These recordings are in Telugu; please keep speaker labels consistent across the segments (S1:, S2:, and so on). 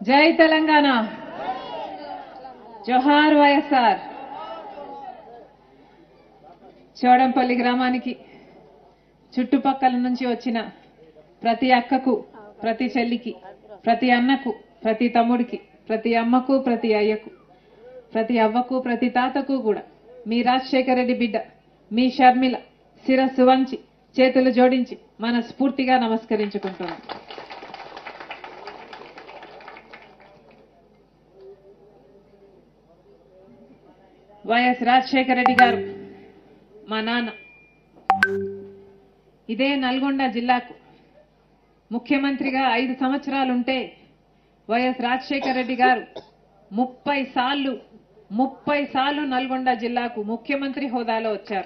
S1: జై తెలంగాణ జోహార్ వైఎస్ఆర్ చోడంపల్లి గ్రామానికి చుట్టుపక్కల నుంచి వచ్చిన ప్రతి అక్కకు ప్రతి చెల్లికి ప్రతి అన్నకు ప్రతి తమ్ముడికి ప్రతి అమ్మకు ప్రతి అయ్యకు ప్రతి అవ్వకు ప్రతి తాతకు కూడా మీ రాజశేఖర రెడ్డి బిడ్డ మీ షర్మిల శిరస్సు వంచి చేతులు జోడించి మనస్ఫూర్తిగా నమస్కరించుకుంటున్నాం వైఎస్ రాజశేఖర రెడ్డి గారు మా నాన్న ఇదే నల్గొండ జిల్లాకు ముఖ్యమంత్రిగా ఐదు సంవత్సరాలుంటే వైఎస్ రాజశేఖర రెడ్డి గారు ముప్పై సార్లు ముప్పై సార్లు నల్గొండ జిల్లాకు ముఖ్యమంత్రి హోదాలో వచ్చారు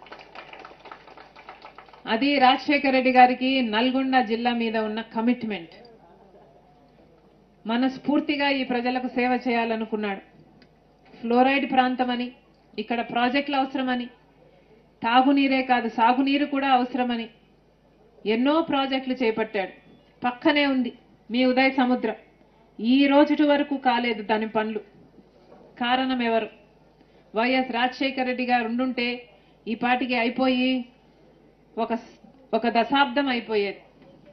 S1: అది రాజశేఖర రెడ్డి గారికి నల్గొండ జిల్లా మీద ఉన్న కమిట్మెంట్ మనస్ఫూర్తిగా ఈ ప్రజలకు సేవ చేయాలనుకున్నాడు ఫ్లోరైడ్ ప్రాంతమని ఇక్కడ ప్రాజెక్టులు అవసరమని తాగునీరే కాదు సాగునీరు కూడా అవసరమని ఎన్నో ప్రాజెక్టులు చేపట్టాడు పక్కనే ఉంది మీ ఉదయ సముద్రం ఈ రోజుటి వరకు కాలేదు దాని పనులు కారణం ఎవరు వైఎస్ రాజశేఖర రెడ్డి గారు ఉండుంటే ఈ పాటికి అయిపోయి ఒక ఒక దశాబ్దం అయిపోయేది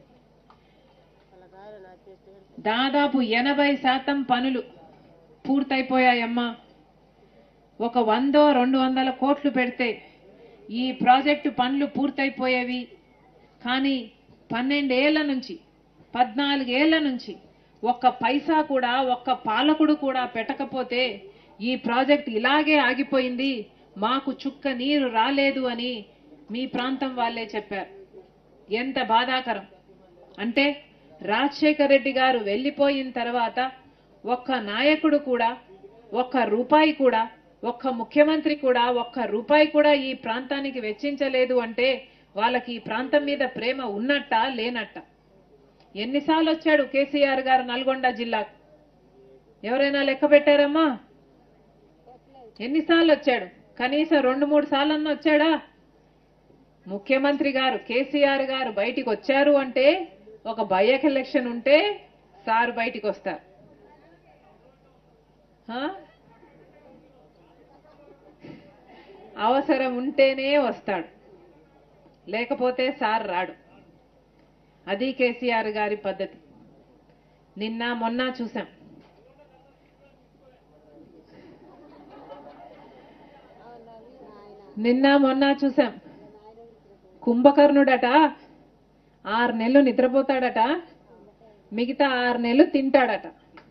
S1: దాదాపు ఎనభై శాతం పనులు పూర్తయిపోయాయమ్మా ఒక వందో రెండు వందల కోట్లు పెడితే ఈ ప్రాజెక్టు పనులు పూర్తయిపోయేవి కానీ పన్నెండేళ్ల నుంచి పద్నాలుగేళ్ల నుంచి ఒక్క పైసా కూడా ఒక్క పాలకుడు కూడా పెట్టకపోతే ఈ ప్రాజెక్ట్ ఇలాగే ఆగిపోయింది మాకు చుక్క నీరు రాలేదు అని మీ ప్రాంతం వాళ్ళే చెప్పారు ఎంత బాధాకరం అంటే రాజశేఖర్ రెడ్డి గారు వెళ్లిపోయిన తర్వాత ఒక్క నాయకుడు కూడా ఒక్క రూపాయి కూడా ఒక్క ముఖ్యమంత్రి కూడా ఒక్క రూపాయి కూడా ఈ ప్రాంతానికి వెచ్చించలేదు అంటే వాళ్ళకి ఈ ప్రాంతం మీద ప్రేమ ఉన్నట్ట లేనట్ట ఎన్నిసార్లు వచ్చాడు కేసీఆర్ గారు నల్గొండ జిల్లాకు ఎవరైనా లెక్క పెట్టారమ్మా ఎన్నిసార్లు వచ్చాడు కనీసం రెండు మూడు సార్లన్నా వచ్చాడా ముఖ్యమంత్రి గారు కేసీఆర్ గారు బయటికి వచ్చారు అంటే ఒక బయక్ ఎలక్షన్ ఉంటే సార్ బయటికి వస్తారు ఆ? అవసరం ఉంటేనే వస్తాడు లేకపోతే సార్ రాడు అది కేసీఆర్ గారి పద్ధతి నిన్న మొన్న చూసాం నిన్న మొన్న చూసాం కుంభకర్ణుడట ఆరు నెలలు నిద్రపోతాడట మిగతా ఆరు నెలలు తింటాడట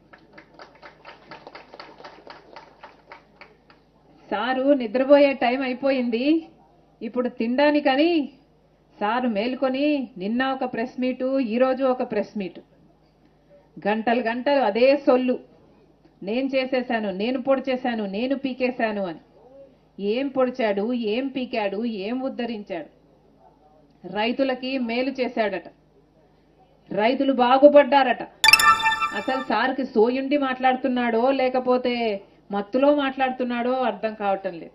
S1: సారు నిద్రపోయే టైం అయిపోయింది ఇప్పుడు తినడానికని సారు మేల్కొని నిన్న ఒక ప్రెస్ మీటు ఈరోజు ఒక ప్రెస్ మీటు గంటలు గంటలు అదే సొల్లు నేను చేసేశాను నేను పొడి చేశాను నేను పీకేశాను అని ఏం పొడిచాడు ఏం పీకాడు ఏం ఉద్ధరించాడు రైతులకి మేలు చేశాడట రైతులు బాగుపడ్డారట అసలు సార్కి సోయుండి మాట్లాడుతున్నాడో లేకపోతే మత్తులో మాట్లాడుతున్నాడో అర్థం కావటం లేదు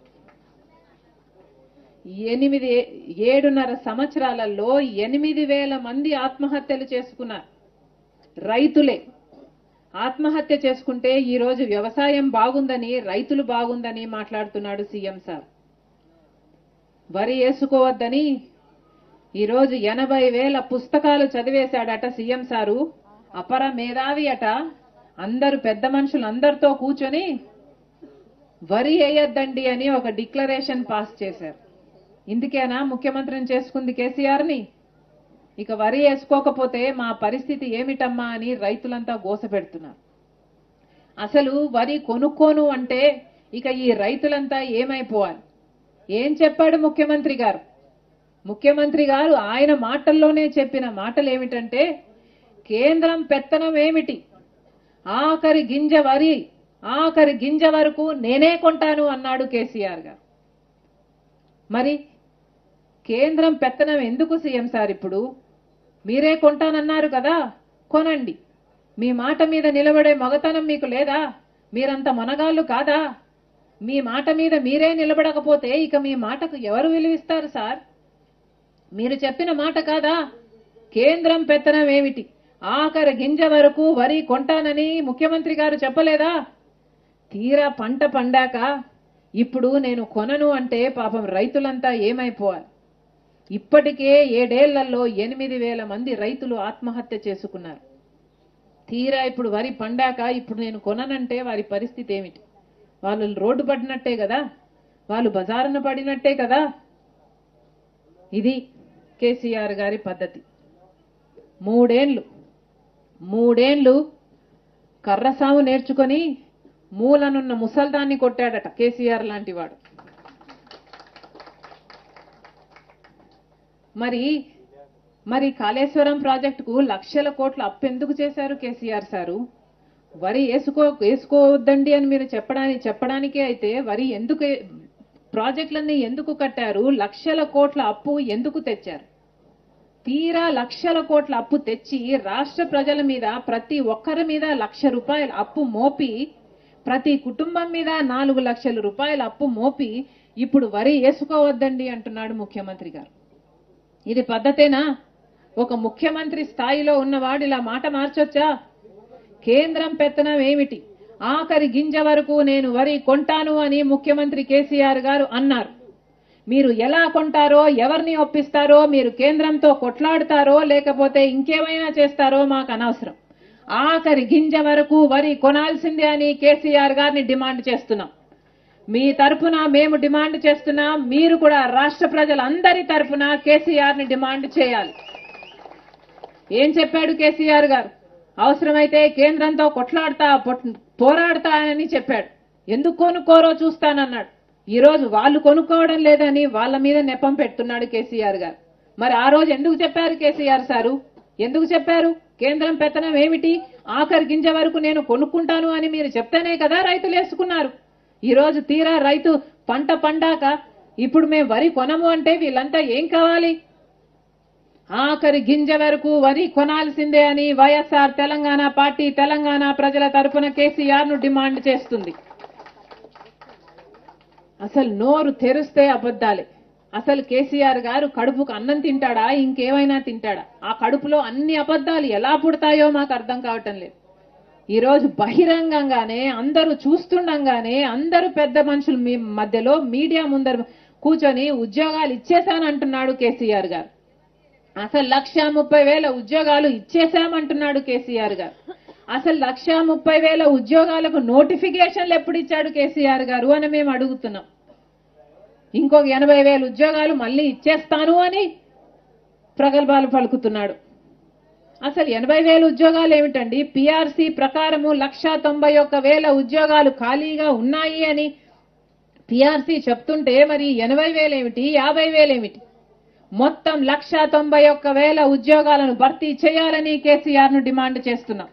S1: ఎనిమిది ఏడున్నర సంవత్సరాలలో ఎనిమిది వేల మంది ఆత్మహత్యలు చేసుకున్నారు రైతులే ఆత్మహత్య చేసుకుంటే ఈ రోజు వ్యవసాయం బాగుందని రైతులు బాగుందని మాట్లాడుతున్నాడు సీఎం సార్ వరి వేసుకోవద్దని ఈరోజు ఎనభై వేల పుస్తకాలు చదివేశాడట సీఎం సారు అపర మేధావి అట అందరు పెద్ద మనుషులు అందరితో కూర్చొని వరి వేయొద్దండి అని ఒక డిక్లరేషన్ పాస్ చేశారు ఇందుకేనా ముఖ్యమంత్రిని చేసుకుంది కేసీఆర్ ని ఇక వరి వేసుకోకపోతే మా పరిస్థితి ఏమిటమ్మా అని రైతులంతా గోసపెడుతున్నారు అసలు వరి కొనుక్కోను అంటే ఇక ఈ రైతులంతా ఏమైపోవాలి ఏం చెప్పాడు ముఖ్యమంత్రి గారు ముఖ్యమంత్రి గారు ఆయన మాటల్లోనే చెప్పిన మాటలు ఏమిటంటే కేంద్రం పెత్తనం ఏమిటి ఆఖరి గింజ వరి ఆఖరి గింజ వరకు నేనే కొంటాను అన్నాడు కేసీఆర్ గారు మరి కేంద్రం పెత్తనం ఎందుకు సీఎం సార్ ఇప్పుడు మీరే కొంటానన్నారు కదా కొనండి మీ మాట మీద నిలబడే మగతనం మీకు లేదా మీరంత మనగాళ్ళు కాదా మీ మాట మీద మీరే నిలబడకపోతే ఇక మీ మాటకు ఎవరు విలువిస్తారు సార్ మీరు చెప్పిన మాట కాదా కేంద్రం పెత్తనం ఏమిటి ఆఖరి గింజ వరకు వరి కొంటానని ముఖ్యమంత్రి గారు చెప్పలేదా తీరా పంట పండాక ఇప్పుడు నేను కొనను అంటే పాపం రైతులంతా ఏమైపోవాలి ఇప్పటికే ఏడేళ్లలో ఎనిమిది వేల మంది రైతులు ఆత్మహత్య చేసుకున్నారు తీరా ఇప్పుడు వరి పండాక ఇప్పుడు నేను కొననంటే వారి పరిస్థితి ఏమిటి వాళ్ళు రోడ్డు పడినట్టే కదా వాళ్ళు బజారున పడినట్టే కదా ఇది కేసీఆర్ గారి పద్ధతి మూడేండ్లు మూడేండ్లు కర్రసాము నేర్చుకొని మూలనున్న ముసల్దాన్ని కొట్టాడట కేసీఆర్ లాంటి వాడు మరి మరి కాళేశ్వరం ప్రాజెక్టుకు లక్షల కోట్ల అప్పు ఎందుకు చేశారు కేసీఆర్ సారు వరి వేసుకో వేసుకోవద్దండి అని మీరు చెప్పడానికి చెప్పడానికే అయితే వరి ఎందుకు ప్రాజెక్టులన్నీ ఎందుకు కట్టారు లక్షల కోట్ల అప్పు ఎందుకు తెచ్చారు తీరా లక్షల కోట్ల అప్పు తెచ్చి రాష్ట్ర ప్రజల మీద ప్రతి ఒక్కరి మీద లక్ష రూపాయల అప్పు మోపి ప్రతి కుటుంబం మీద నాలుగు లక్షల రూపాయల అప్పు మోపి ఇప్పుడు వరి వేసుకోవద్దండి అంటున్నాడు ముఖ్యమంత్రి గారు ఇది పద్ధతేనా ఒక ముఖ్యమంత్రి స్థాయిలో ఉన్నవాడు ఇలా మాట మార్చొచ్చా కేంద్రం పెత్తనం ఏమిటి ఆఖరి గింజ వరకు నేను వరి కొంటాను అని ముఖ్యమంత్రి కేసీఆర్ గారు అన్నారు మీరు ఎలా కొంటారో ఎవరిని ఒప్పిస్తారో మీరు కేంద్రంతో కొట్లాడతారో లేకపోతే ఇంకేమైనా చేస్తారో మాకు అనవసరం ఆఖరి గింజ వరకు వరి కొనాల్సిందే అని కేసీఆర్ గారిని డిమాండ్ చేస్తున్నాం మీ తరపున మేము డిమాండ్ చేస్తున్నాం మీరు కూడా రాష్ట్ర ప్రజలందరి తరపున కేసీఆర్ ని డిమాండ్ చేయాలి ఏం చెప్పాడు కేసీఆర్ గారు అవసరమైతే కేంద్రంతో కొట్లాడతా పొట్- పోరాడతా అని చెప్పాడు ఎందుకు కొనుక్కోరో చూస్తానన్నాడు ఈ రోజు వాళ్ళు కొనుక్కోవడం లేదని వాళ్ళ మీద నెపం పెడుతున్నాడు కేసీఆర్ గారు మరి ఆ రోజు ఎందుకు చెప్పారు కేసీఆర్ సారు ఎందుకు చెప్పారు కేంద్రం పెత్తనం ఏమిటి ఆఖరి గింజ వరకు నేను కొనుక్కుంటాను అని మీరు చెప్తేనే కదా రైతులు వేసుకున్నారు ఈ రోజు తీరా రైతు పంట పండాక ఇప్పుడు మేము వరి కొనము అంటే వీళ్ళంతా ఏం కావాలి ఆఖరి గింజ వరకు వరి కొనాల్సిందే అని వైఎస్ఆర్ తెలంగాణ పార్టీ తెలంగాణ ప్రజల తరపున కేసీఆర్ ను డిమాండ్ చేస్తుంది అసలు నోరు తెరిస్తే అబద్ధాలే అసలు కేసీఆర్ గారు కడుపుకు అన్నం తింటాడా ఇంకేమైనా తింటాడా ఆ కడుపులో అన్ని అబద్ధాలు ఎలా పుడతాయో మాకు అర్థం కావటం లేదు ఈ రోజు బహిరంగంగానే అందరూ చూస్తుండగానే అందరూ పెద్ద మనుషులు మీ మధ్యలో మీడియా ముందర కూర్చొని ఉద్యోగాలు ఇచ్చేశానంటున్నాడు కేసీఆర్ గారు అసలు లక్ష ముప్పై వేల ఉద్యోగాలు ఇచ్చేశామంటున్నాడు కేసీఆర్ గారు అసలు లక్ష ముప్పై వేల ఉద్యోగాలకు నోటిఫికేషన్లు ఎప్పుడు ఇచ్చాడు కేసీఆర్ గారు అని మేము అడుగుతున్నాం ఇంకొక ఎనభై వేల ఉద్యోగాలు మళ్ళీ ఇచ్చేస్తాను అని ప్రగల్భాలు పలుకుతున్నాడు అసలు ఎనభై వేల ఉద్యోగాలు ఏమిటండి పిఆర్సీ ప్రకారము లక్ష తొంభై ఒక్క వేల ఉద్యోగాలు ఖాళీగా ఉన్నాయి అని పిఆర్సీ చెప్తుంటే మరి ఎనభై వేలేమిటి యాభై వేలేమిటి మొత్తం లక్ష తొంభై ఒక్క వేల ఉద్యోగాలను భర్తీ చేయాలని కేసీఆర్ ను డిమాండ్ చేస్తున్నాం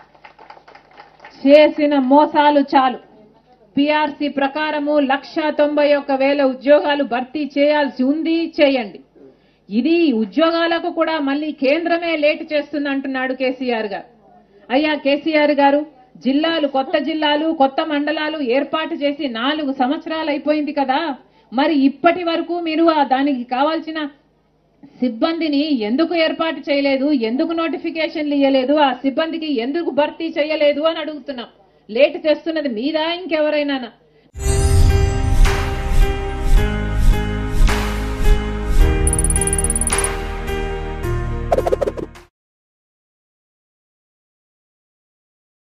S1: చేసిన మోసాలు చాలు పిఆర్సీ ప్రకారము లక్ష తొంభై ఒక్క వేల ఉద్యోగాలు భర్తీ చేయాల్సి ఉంది చేయండి ఇది ఉద్యోగాలకు కూడా మళ్ళీ కేంద్రమే లేట్ చేస్తుంది అంటున్నాడు కేసీఆర్ గారు అయ్యా కేసీఆర్ గారు జిల్లాలు కొత్త జిల్లాలు కొత్త మండలాలు ఏర్పాటు చేసి నాలుగు సంవత్సరాలు అయిపోయింది కదా మరి ఇప్పటి వరకు మీరు ఆ దానికి కావాల్సిన సిబ్బందిని ఎందుకు ఏర్పాటు చేయలేదు ఎందుకు నోటిఫికేషన్లు ఇవ్వలేదు ఆ సిబ్బందికి ఎందుకు భర్తీ చేయలేదు అని అడుగుతున్నాం లేట్ చేస్తున్నది మీదా ఇంకెవరైనా